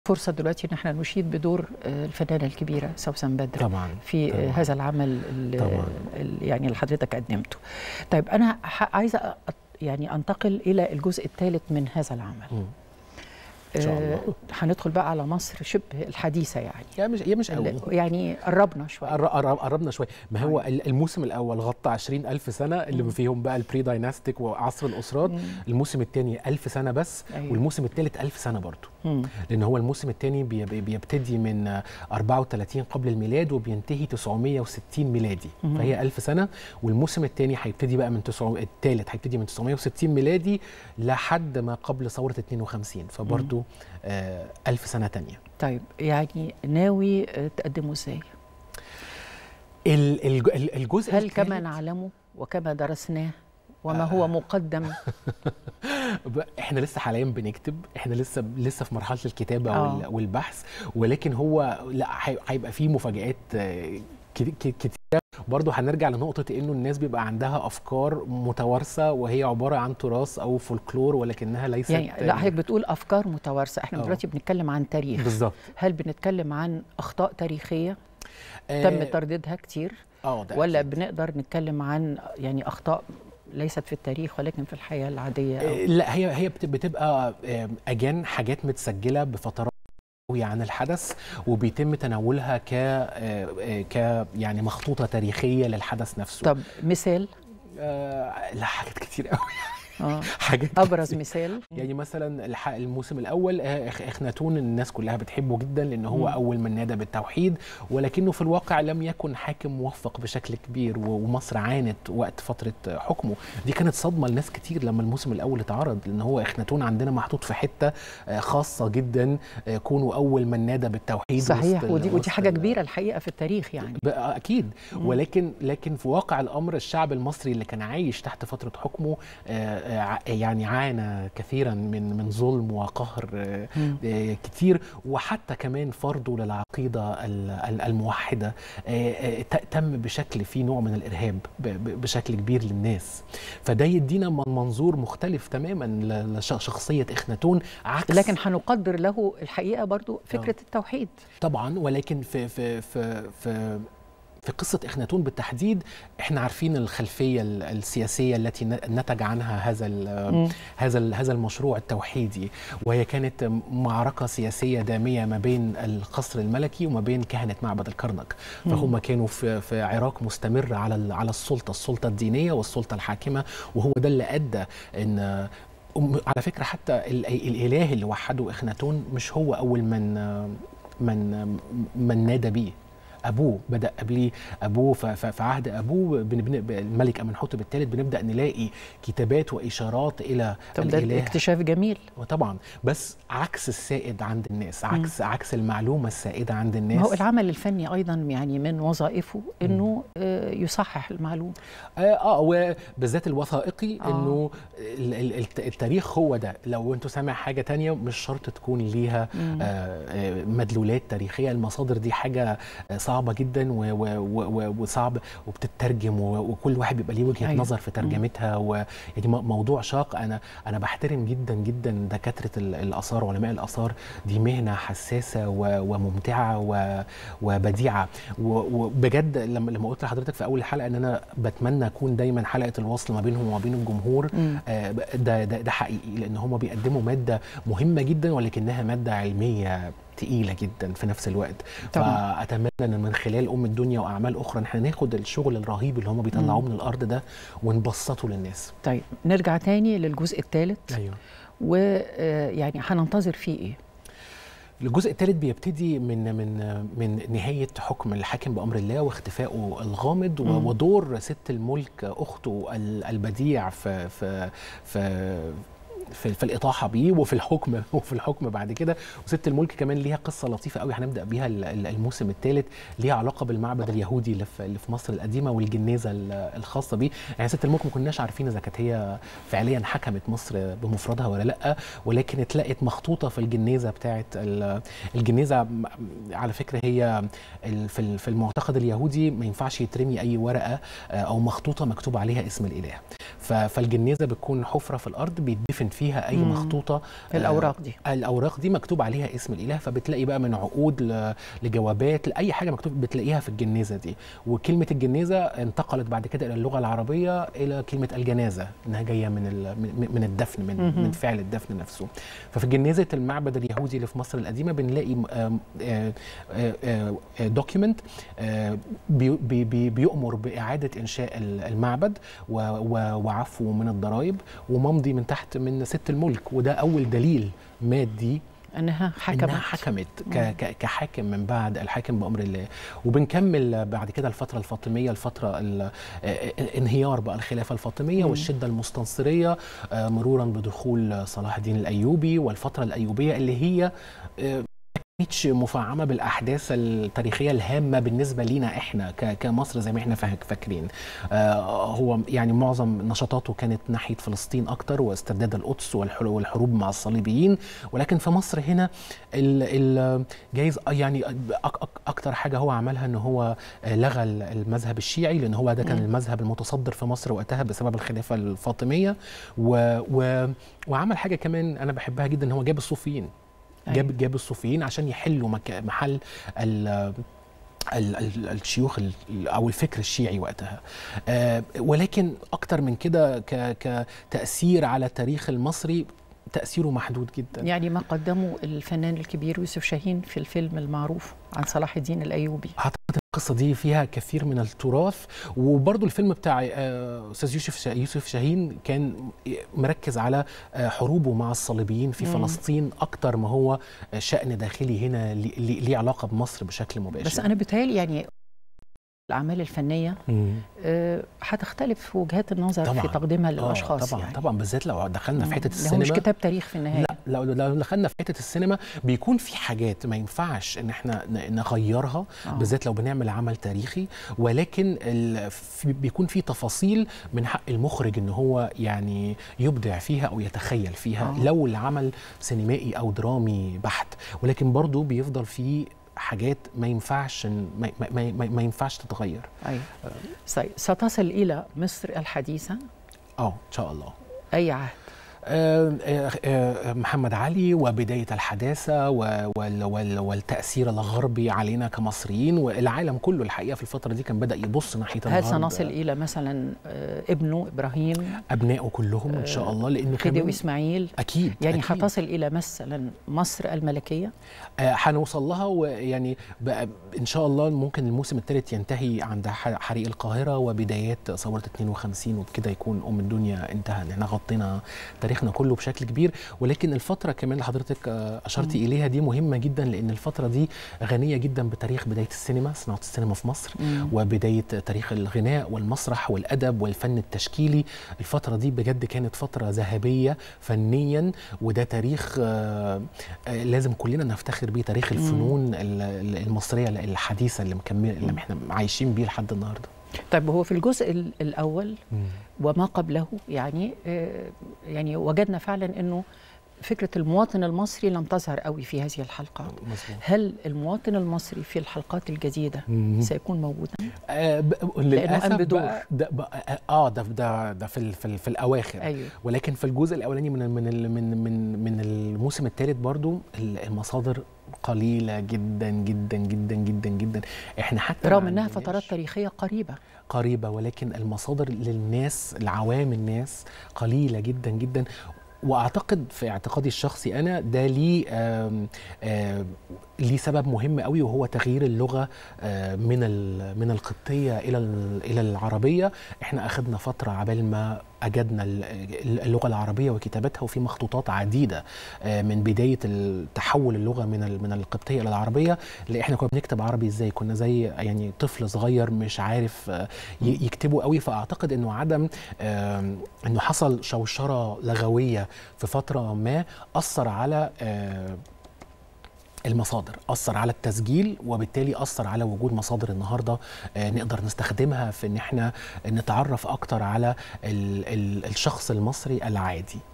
فرصة دلوقتي ان احنا نشيد بدور الفنانة الكبيرة سوسن بدر طبعا في طبعاً. هذا العمل ال- طبعاً. ال- يعني اللي حضرتك قدمته. طيب انا ح- عايزة أ- يعني انتقل الى الجزء الثالث من هذا العمل. مم. إن شاء الله. آه، هندخل بقى على مصر شبه الحديثة يعني. هي مش هي مش قوي ال- يعني قربنا شوية. قر- قر- قربنا شويه ما هو ال- الموسم الاول غطى 20 ألف سنه اللي فيهم بقى البري دايناستيك وعصر الاسرات الموسم الثاني ألف سنه بس أيوة. والموسم الثالث ألف سنه برضه مم. لان هو الموسم الثاني بيبتدي من آه، 34 قبل الميلاد وبينتهي 960 ميلادي فهي 1000 سنه والموسم الثاني هيبتدي بقى من 900 الثالث هيبتدي من 960 ميلادي لحد ما قبل ثوره 52 فبرضه آه 1000 سنه ثانيه طيب يعني ناوي آه، تقدمه ازاي؟ ال- الج- ال- الجزء هل كما الثالث- نعلمه وكما درسناه وما هو مقدم ب- احنا لسه حاليا بنكتب احنا لسه لسه في مرحله الكتابه آه. وال- والبحث ولكن هو لا هي- هيبقى فيه مفاجآت آه، ك- ك- كتيره برضه هنرجع لنقطه انه الناس بيبقى عندها افكار متوارثه وهي عباره عن تراث او فولكلور ولكنها ليست يعني لا حضرتك بتقول افكار متوارثه احنا آه. دلوقتي بنتكلم عن تاريخ بالظبط هل بنتكلم عن اخطاء تاريخيه آه، تم ترديدها كتير اه ده ولا أكيد. بنقدر نتكلم عن يعني اخطاء ليست في التاريخ ولكن في الحياه العاديه آه، أو لا هي هي بت- بتبقى آه، اجان حاجات متسجله بفترات قوية عن الحدث وبيتم تناولها ك آه، آه، ك يعني مخطوطه تاريخيه للحدث نفسه طب مثال آه لا حاجات كتير قوي اه حاجات ابرز كتير. مثال يعني مثلا الح- الموسم الاول آه، إخ- اخناتون الناس كلها بتحبه جدا لان هو مم. اول من نادى بالتوحيد ولكنه في الواقع لم يكن حاكم موفق بشكل كبير و- ومصر عانت وقت فتره حكمه دي كانت صدمه لناس كتير لما الموسم الاول اتعرض لان هو اخناتون عندنا محطوط في حته آه، خاصه جدا آه، كونه اول من نادى بالتوحيد صحيح وسط ال- ودي ودي وسط حاجه ال- كبيره الحقيقه في التاريخ يعني بقى اكيد مم. ولكن لكن في واقع الامر الشعب المصري اللي كان عايش تحت فتره حكمه آه، آه، ع- يعني عانى كثيرا من من ظلم وقهر آه، مم. آه، كتير وحتى كمان فرضه للعقيده ال- ال- الموحده آه، آه، ت- تم بشكل فيه نوع من الارهاب ب- ب- بشكل كبير للناس فده يدينا من- منظور مختلف تماما ل- لشخصيه اخناتون عكس لكن هنقدر له الحقيقه برضو فكره التوحيد طبعا ولكن في في في في في قصة إخناتون بالتحديد احنا عارفين الخلفية ال- السياسية التي ن- نتج عنها هذا ال مم. هذا ال هذا المشروع التوحيدي وهي كانت معركة سياسية دامية ما بين القصر الملكي وما بين كهنة معبد الكرنك فهم كانوا في في عراك مستمر على ال- على السلطة السلطة الدينية والسلطة الحاكمة وهو ده اللي أدى ان أم- على فكرة حتى ال- الإله اللي وحده إخناتون مش هو أول من من من نادى بيه ابوه بدا قبليه ابوه ف- ف- في عهد ابوه بن- بن- الملك امنحتب الثالث بنبدا نلاقي كتابات واشارات الى طب ده الاله اكتشاف جميل وطبعا بس عكس السائد عند الناس عكس عكس المعلومه السائده عند الناس ما هو العمل الفني ايضا يعني من وظائفه انه آه، يصحح المعلومه اه, آه وبالذات الوثائقي آه. آه. انه ال- ال- الت- التاريخ هو ده لو انتوا سامع حاجه تانية مش شرط تكون ليها مم. آه آه، مدلولات تاريخيه المصادر دي حاجه آه، صعبه جدا و- و- و- و- وصعب وبتترجم و- وكل واحد بيبقى ليه وجهه أيوة. نظر في ترجمتها ويعني م- موضوع شاق انا انا بحترم جدا جدا دكاتره ال- الاثار وعلماء الاثار دي مهنه حساسه و- وممتعه و- وبديعه و- وبجد لما لما قلت لحضرتك في اول الحلقه ان انا بتمنى اكون دايما حلقه الوصل ما بينهم وما بين الجمهور مم. آه، ده ده ده حقيقي لان هم بيقدموا ماده مهمه جدا ولكنها ماده علميه تقيله جدا في نفس الوقت طبعاً. فاتمنى ان من خلال ام الدنيا واعمال اخرى ان احنا ناخد الشغل الرهيب اللي هم بيطلعوه مم. من الارض ده ونبسطه للناس طيب نرجع تاني للجزء الثالث ايوه ويعني هننتظر فيه ايه الجزء الثالث بيبتدي من من من نهايه حكم الحاكم بامر الله واختفائه الغامض مم. و- ودور ست الملك اخته ال- البديع في في في في, في الاطاحه بيه وفي الحكم وفي الحكم بعد كده وست الملك كمان ليها قصه لطيفه قوي هنبدا بيها ال- ال- الموسم الثالث ليها علاقه بالمعبد اليهودي اللي في, اللي في مصر القديمه والجنازه ال- الخاصه بيه يعني ست الملك ما كناش عارفين اذا كانت هي فعليا حكمت مصر بمفردها ولا لا ولكن اتلقت مخطوطه في الجنازه بتاعه ال- الجنازه م- على فكره هي ال- في ال- في المعتقد اليهودي ما ينفعش يترمي اي ورقه آه، او مخطوطه مكتوب عليها اسم الاله ف- فالجنيزه بتكون حفره في الارض بيدفن فيها اي مم. مخطوطه الاوراق دي الاوراق دي مكتوب عليها اسم الاله فبتلاقي بقى من عقود ل- لجوابات لاي حاجه مكتوب بتلاقيها في الجنيزه دي وكلمه الجنيزه انتقلت بعد كده الى اللغه العربيه الى كلمه الجنازه انها جايه من ال- من من الدفن من مهم. من فعل الدفن نفسه ففي جنيزه المعبد اليهودي اللي في مصر القديمه بنلاقي دوكيمنت بيؤمر باعاده انشاء ال- المعبد و- و- وعفو من الضرائب وممضي من تحت من ست الملك وده اول دليل مادي انها حكمت انها حكمت ك- ك- كحاكم من بعد الحاكم بامر الله وبنكمل بعد كده الفتره الفاطميه الفتره ال- آه، انهيار بقى الخلافه الفاطميه مم. والشده المستنصريه آه، مرورا بدخول صلاح الدين الايوبي والفتره الايوبيه اللي هي آه، ما كانتش مفعمه بالاحداث التاريخيه الهامه بالنسبه لينا احنا ك- كمصر زي ما احنا فاك- فاكرين آه، هو يعني معظم نشاطاته كانت ناحيه فلسطين اكتر واسترداد القدس والحر- والحروب مع الصليبيين ولكن في مصر هنا ال- ال- جايز يعني أك- أك- اكتر حاجه هو عملها ان هو لغى المذهب الشيعي لان هو ده كان مم. المذهب المتصدر في مصر وقتها بسبب الخلافه الفاطميه و و وعمل حاجه كمان انا بحبها جدا ان هو جاب الصوفيين أيوة. جاب جاب الصوفيين عشان يحلوا مك... محل ال... ال... ال... الشيوخ ال... او الفكر الشيعي وقتها آه ولكن اكتر من كده ك... كتاثير على التاريخ المصري تاثيره محدود جدا يعني ما قدمه الفنان الكبير يوسف شاهين في الفيلم المعروف عن صلاح الدين الايوبي اعتقد القصه دي فيها كثير من التراث وبرضو الفيلم بتاع آه، استاذ يوسف شا- يوسف شاهين كان مركز على آه، حروبه مع الصليبيين في مم. فلسطين اكتر ما هو آه، شان داخلي هنا لي- لي- ليه علاقه بمصر بشكل مباشر بس انا بتهيألي يعني الاعمال الفنيه مم. آه، هتختلف في وجهات النظر طبعاً. في تقديمها آه، للاشخاص طبعا يعني طبعا بالذات لو دخلنا في حته مم. هو مش السينما كتاب تاريخ في النهايه لا لو لو دخلنا في حته السينما بيكون في حاجات ما ينفعش ان احنا ن- نغيرها آه. بالذات لو بنعمل عمل تاريخي ولكن ال- في- بيكون في تفاصيل من حق المخرج ان هو يعني يبدع فيها او يتخيل فيها آه. لو العمل سينمائي او درامي بحت ولكن برضه بيفضل فيه حاجات ما ينفعش ما, ما, ما, ما ينفعش تتغير ايوه طيب ستصل الى مصر الحديثه اه ان شاء الله اي عهد آه، آه، آه، محمد علي وبداية الحداثة و- وال- وال- والتأثير الغربي علينا كمصريين والعالم كله الحقيقة في الفترة دي كان بدأ يبص ناحية هل الغرب سنصل الى مثلا آه، ابنه ابراهيم أبنائه كلهم إن شاء الله لأنه خديوي كمان اسماعيل أكيد يعني أكيد. هتصل الى مثلا مصر الملكيه آه، هنوصل لها ويعني بقى ان شاء الله ممكن الموسم الثالث ينتهي عند ح- حريق القاهره وبدايات ثوره 52 وبكده يكون ام الدنيا انتهى احنا غطينا تاريخنا كله بشكل كبير ولكن الفتره كمان اللي حضرتك آه، اشرتي مم. اليها دي مهمه جدا لان الفتره دي غنيه جدا بتاريخ بدايه السينما صناعه السينما في مصر مم. وبدايه تاريخ الغناء والمسرح والادب والفن التشكيلي الفتره دي بجد كانت فتره ذهبيه فنيا وده تاريخ آه، آه، لازم كلنا نفتخر بيه تاريخ مم. الفنون ال- ال- المصريه الحديثه اللي مكمل اللي مم. احنا عايشين بيه لحد النهارده طيب هو في الجزء ال- الاول وما قبله يعني آه، يعني وجدنا فعلا انه فكره المواطن المصري لم تظهر قوي في هذه الحلقات مظبوط هل المواطن المصري في الحلقات الجديده مم. سيكون موجودا آه ب- قام للاسف بدور. بقى ده بقى اه ده ده ده في ال- في, ال- في الاواخر ايوه ولكن في الجزء الاولاني من من ال- من من من الموسم الثالث برضو ال- المصادر قليله جدا جدا جدا جدا جدا احنا حتى ما رغم انها عندناش فترات تاريخيه قريبه قريبه ولكن المصادر للناس العوام الناس قليله جدا جدا واعتقد في اعتقادي الشخصي انا ده ليه آم، آم، ليه سبب مهم قوي وهو تغيير اللغه آه، من ال- من القبطيه الى ال- الى العربيه احنا اخذنا فتره عبال ما اجدنا ال- اللغه العربيه وكتابتها وفي مخطوطات عديده آه، من بدايه تحول اللغه من ال- من القبطيه الى العربيه اللي احنا كنا بنكتب عربي ازاي كنا زي يعني طفل صغير مش عارف آه، ي- يكتبه قوي فاعتقد انه عدم آم، انه حصل شوشره لغويه في فتره ما اثر على آه، المصادر أثر على التسجيل وبالتالي أثر على وجود مصادر النهاردة آه، نقدر نستخدمها في إن إحنا نتعرف أكتر على ال ال الشخص المصري العادي